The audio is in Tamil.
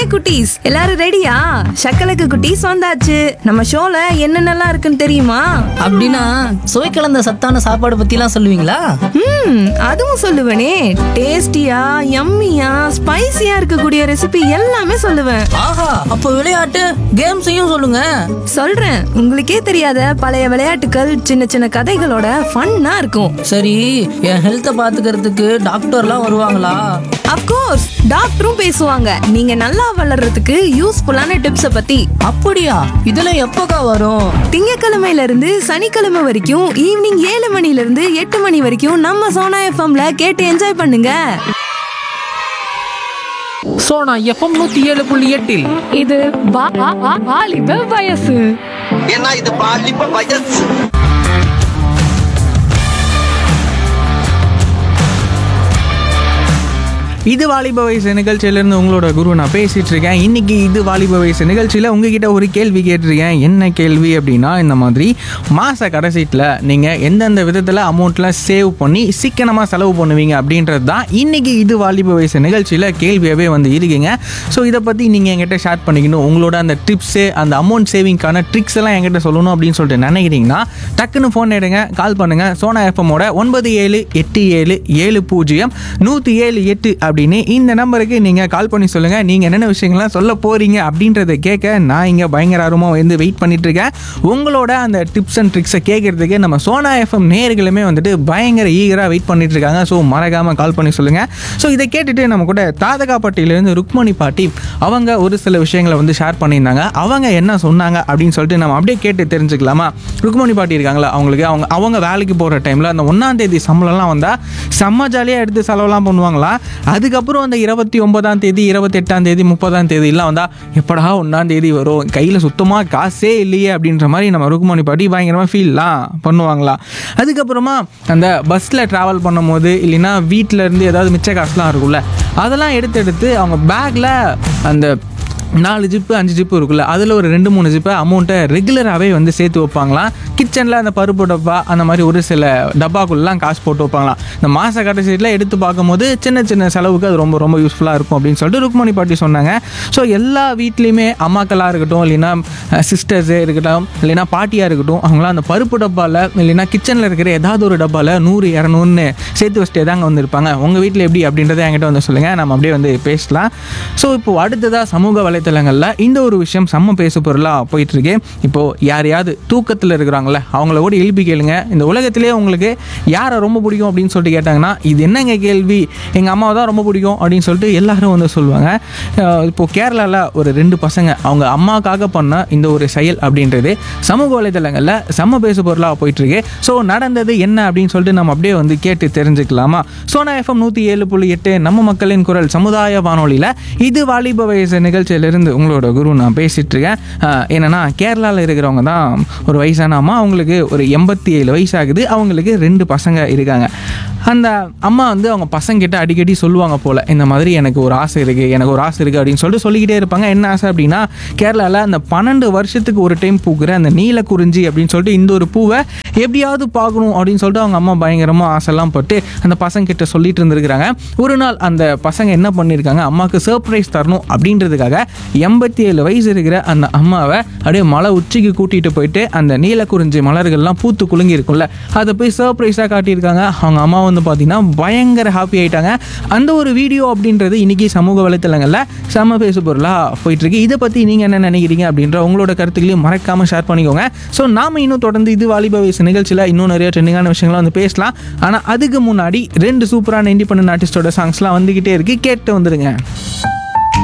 குட்டீஸ் எல்லாரும் ரெடியா சக்கலக்கு குட்டீஸ் வந்தாச்சு நம்ம ஷோல என்னென்னலாம் இருக்குன்னு தெரியுமா அப்படின்னா சுவை கலந்த சத்தான சாப்பாடு பத்திலாம் சொல்லுவீங்களா ம் அதுவும் சொல்லுவேனே டேஸ்டியா யம்மியா ஸ்பைசியா இருக்கக்கூடிய ரெசிபி எல்லாமே சொல்லுவேன் ஆஹா அப்போ விளையாட்டு கேம்ஸையும் சொல்லுங்க சொல்றேன் உங்களுக்கே தெரியாத பழைய விளையாட்டுகள் சின்ன சின்ன கதைகளோட ஃபன்னா இருக்கும் சரி என் ஹெல்த்தை பாத்துக்கிறதுக்கு டாக்டர்லாம் வருவாங்களா அப்கோர்ஸ் டாக்டரும் பேசுவாங்க நீங்க நல்லா வளர்றதுக்கு யூஸ்ஃபுல்லான டிப்ஸ பத்தி அப்படியா இதெல்லாம் எப்போக்கா வரும் திங்கக்கிழமையில இருந்து சனிக்கிழமை வரைக்கும் ஈவினிங் ஏழு மணில இருந்து எட்டு மணி வரைக்கும் நம்ம சோனா எஃப்எம்ல கேட்டு என்ஜாய் பண்ணுங்க சோனா எஃப்எம் நூத்தி ஏழு புள்ளி எட்டில் இது வா- வா- வா- வாலிப வயசு ஏன்னா இது பாலிப்ப வயசு இது வாலிப வயசு நிகழ்ச்சியிலேருந்து உங்களோட குரு நான் பேசிட்டு இருக்கேன் இன்னைக்கு இது வாலிப வயசு நிகழ்ச்சியில் உங்ககிட்ட ஒரு கேள்வி கேட்டிருக்கேன் என்ன கேள்வி அப்படின்னா இந்த மாதிரி மாத கடைசீட்டில் நீங்கள் எந்தெந்த விதத்தில் அமௌண்ட்லாம் சேவ் பண்ணி சிக்கனமாக செலவு பண்ணுவீங்க அப்படின்றது தான் இன்னைக்கு இது வாலிப வயசு நிகழ்ச்சியில் கேள்வியாகவே வந்து இருக்குங்க ஸோ இதை பற்றி நீங்கள் என்கிட்ட ஷேர் பண்ணிக்கணும் உங்களோட அந்த டிப்ஸு அந்த அமௌண்ட் சேவிங்க்கான ட்ரிக்ஸ் எல்லாம் என்கிட்ட சொல்லணும் அப்படின்னு சொல்லிட்டு நினைக்கிறீங்கன்னா டக்குன்னு ஃபோன் எடுங்க கால் பண்ணுங்க சோனா எஃப்எம்மோட ஒன்பது ஏழு எட்டு ஏழு ஏழு பூஜ்ஜியம் நூற்றி ஏழு எட்டு அப்படின்னு இந்த நம்பருக்கு நீங்கள் கால் பண்ணி சொல்லுங்கள் நீங்கள் என்னென்ன விஷயங்கள்லாம் சொல்ல போகிறீங்க அப்படின்றத கேட்க நான் இங்கே பயங்கர ஆர்வமாக வந்து வெயிட் பண்ணிட்டு இருக்கேன் உங்களோட அந்த டிப்ஸ் அண்ட் ட்ரிக்ஸை கேட்கறதுக்கு நம்ம சோனா எஃப்எம் நேர்களுமே வந்துட்டு பயங்கர ஈகராக வெயிட் பண்ணிட்டு இருக்காங்க ஸோ மறக்காமல் கால் பண்ணி சொல்லுங்கள் ஸோ இதை கேட்டுட்டு நம்ம கூட தாதகாப்பட்டியிலேருந்து ருக்மணி பாட்டி அவங்க ஒரு சில விஷயங்களை வந்து ஷேர் பண்ணியிருந்தாங்க அவங்க என்ன சொன்னாங்க அப்படின்னு சொல்லிட்டு நம்ம அப்படியே கேட்டு தெரிஞ்சுக்கலாமா ருக்மணி பாட்டி இருக்காங்களா அவங்களுக்கு அவங்க அவங்க வேலைக்கு போகிற டைமில் அந்த ஒன்றாம் தேதி சம்பளம்லாம் வந்தால் செம்ம ஜாலியாக எடுத்து செலவெல்லாம் பண்ணுவாங்களா அதுக்கப்புறம் அந்த இருபத்தி ஒன்பதாம் தேதி இருபத்தெட்டாம் தேதி முப்பதாம் தேதியெல்லாம் வந்தால் எப்படா ஒன்றாம் தேதி வரும் கையில் சுத்தமாக காசே இல்லையே அப்படின்ற மாதிரி நம்ம ருக்மணி பாட்டி பயங்கரமாக ஃபீல்லாம் பண்ணுவாங்களா அதுக்கப்புறமா அந்த பஸ்ஸில் ட்ராவல் பண்ணும்போது இல்லைன்னா வீட்டில் இருந்து ஏதாவது மிச்ச காசுலாம் இருக்கும்ல அதெல்லாம் எடுத்து எடுத்து அவங்க பேக்கில் அந்த நாலு ஜிப்பு அஞ்சு ஜிப்பு இருக்குல்ல அதில் ஒரு ரெண்டு மூணு ஜிப்பை அமௌண்ட்டை ரெகுலராகவே வந்து சேர்த்து வைப்பாங்களாம் கிச்சனில் அந்த பருப்பு டப்பா அந்த மாதிரி ஒரு சில டப்பாக்குள்ளலாம் காசு போட்டு வைப்பாங்களாம் இந்த மாத கடைசியில் எடுத்து பார்க்கும்போது சின்ன சின்ன செலவுக்கு அது ரொம்ப ரொம்ப யூஸ்ஃபுல்லாக இருக்கும் அப்படின்னு சொல்லிட்டு ருக்மணி பாட்டி சொன்னாங்க ஸோ எல்லா வீட்லேயுமே அம்மாக்களாக இருக்கட்டும் இல்லைன்னா சிஸ்டர்ஸே இருக்கட்டும் இல்லைன்னா பாட்டியாக இருக்கட்டும் அவங்களாம் அந்த பருப்பு டப்பாவில் இல்லைன்னா கிச்சனில் இருக்கிற ஏதாவது ஒரு டப்பாவில் நூறு இரநூறுன்னு சேர்த்து வச்சுட்டே தாங்க வந்திருப்பாங்க உங்கள் வீட்டில் எப்படி அப்படின்றத என்கிட்ட வந்து சொல்லுங்கள் நம்ம அப்படியே வந்து பேசலாம் ஸோ இப்போ அடுத்ததாக சமூக வலைத்தளங்களில் இந்த ஒரு விஷயம் செம்ம பேசு பொருளாக போயிட்டுருக்கு இப்போது யாரையாவது தூக்கத்தில் இருக்கிறாங்களே அவங்கள கூட எழுப்பி கேளுங்க இந்த உலகத்திலே உங்களுக்கு யாரை ரொம்ப பிடிக்கும் அப்படின்னு சொல்லிட்டு கேட்டாங்கன்னா இது என்னங்க கேள்வி எங்கள் அம்மாவை தான் ரொம்ப பிடிக்கும் அப்படின்னு சொல்லிட்டு எல்லாரும் வந்து சொல்லுவாங்க அஹ் இப்போ கேரளாவில் ஒரு ரெண்டு பசங்க அவங்க அம்மாவுக்காக பண்ண இந்த ஒரு செயல் அப்படின்றது சமூக வலைதளங்களில் செம்ம பேசு பொருளாக போயிட்டுருக்கு ஸோ நடந்தது என்ன அப்படின்னு சொல்லிட்டு நம்ம அப்படியே வந்து கேட்டு தெரிஞ்சுக்கலாமா சோனா எஃப்எம் நூற்றி ஏழு புள்ளி எட்டு நம்ம மக்களின் குரல் சமுதாய வானொலியில் இது வாலிப வயசு நிகழ்ச்சியிலிருந்து உங்களோட குரு நான் பேசிட்டு இருக்கேன் அஹ் என்னன்னா கேரளாவில் இருக்கிறவங்க தான் ஒரு வயசான அம்மா அவங்களுக்கு ஒரு எண்பத்தி ஏழு வயசு ஆகுது அவங்களுக்கு ரெண்டு பசங்க இருக்காங்க அந்த அம்மா வந்து அவங்க பசங்கிட்ட அடிக்கடி சொல்லுவாங்க போல் இந்த மாதிரி எனக்கு ஒரு ஆசை இருக்குது எனக்கு ஒரு ஆசை இருக்குது அப்படின்னு சொல்லிட்டு சொல்லிக்கிட்டே இருப்பாங்க என்ன ஆசை அப்படின்னா கேரளாவில் அந்த பன்னெண்டு வருஷத்துக்கு ஒரு டைம் பூக்கிற அந்த நீலக்குறிஞ்சி அப்படின்னு சொல்லிட்டு இந்த ஒரு பூவை எப்படியாவது பார்க்கணும் அப்படின்னு சொல்லிட்டு அவங்க அம்மா பயங்கரமாக ஆசைலாம் பட்டு அந்த பசங்க கிட்ட சொல்லிட்டு இருந்திருக்கிறாங்க ஒரு நாள் அந்த பசங்க என்ன பண்ணியிருக்காங்க அம்மாவுக்கு சர்ப்ரைஸ் தரணும் அப்படின்றதுக்காக எண்பத்தி ஏழு வயசு இருக்கிற அந்த அம்மாவை அப்படியே மலை உச்சிக்கு கூட்டிகிட்டு போயிட்டு அந்த நீலக்குறிஞ்சி மலர்கள்லாம் பூத்து குலுங்கி இருக்கும்ல அதை போய் சர்ப்ரைஸாக காட்டியிருக்காங்க அவங்க அம்மா வந்து பார்த்தீங்கன்னா பயங்கர ஹாப்பி ஆயிட்டாங்க அந்த ஒரு வீடியோ அப்படின்றது இன்னைக்கு சமூக வலைத்தளங்களில் செம்ம பேசு பொருளாக போயிட்டுருக்கு இதை பற்றி நீங்கள் என்ன நினைக்கிறீங்க அப்படின்ற உங்களோட கருத்துக்களையும் மறக்காமல் ஷேர் பண்ணிக்கோங்க ஸோ நாம இன்னும் தொடர்ந்து இது வாலிப வயசு நிகழ்ச்சியில் இன்னும் நிறைய ட்ரெண்டிங்கான விஷயங்கள்லாம் வந்து பேசலாம் ஆனால் அதுக்கு முன்னாடி ரெண்டு சூப்பரான இண்டிபெண்டன்ட் ஆர்டிஸ்டோட சாங்ஸ்லாம் வந்துக்கிட்டே இருக்கு கேட்டு வந்துடுங்க